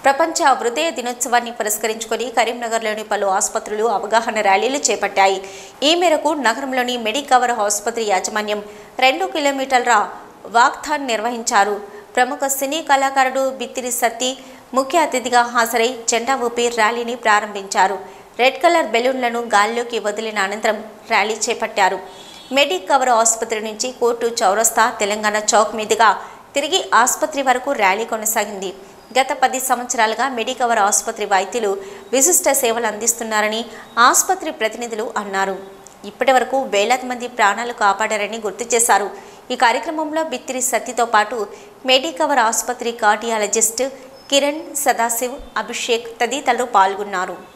ప్రపంచ హృదయ దినోత్సవాన్ని పురస్కరించుకొని కరీంనగర్లోని పలు ఆసుపత్రులు అవగాహన ర్యాలీలు చేపట్టాయి ఈ మేరకు నగరంలోని మెడికవర్ ఆసుపత్రి యాజమాన్యం రెండు కిలోమీటర్ల వాక్థాన్ నిర్వహించారు ప్రముఖ సినీ కళాకారుడు బిత్తిరి సత్తి ముఖ్య అతిథిగా హాజరై జెండా ఊపి ర్యాలీని ప్రారంభించారు రెడ్ కలర్ బెలూన్లను గాల్లోకి వదిలిన అనంతరం ర్యాలీ చేపట్టారు మెడిక్ కవర్ ఆసుపత్రి నుంచి కోర్టు చౌరస్తా తెలంగాణ చౌక్ మీదుగా తిరిగి ఆసుపత్రి వరకు ర్యాలీ కొనసాగింది గత పది సంవత్సరాలుగా మెడికవర్ ఆసుపత్రి వైద్యులు విశిష్ట సేవలు అందిస్తున్నారని ఆసుపత్రి ప్రతినిధులు అన్నారు ఇప్పటి వరకు వేలాది మంది ప్రాణాలు కాపాడారని గుర్తు చేశారు ఈ కార్యక్రమంలో బిత్తిరి సత్తితో పాటు మెడికవర్ ఆసుపత్రి కార్డియాలజిస్ట్ కిరణ్ సదాశివ్ అభిషేక్ తదితరులు పాల్గొన్నారు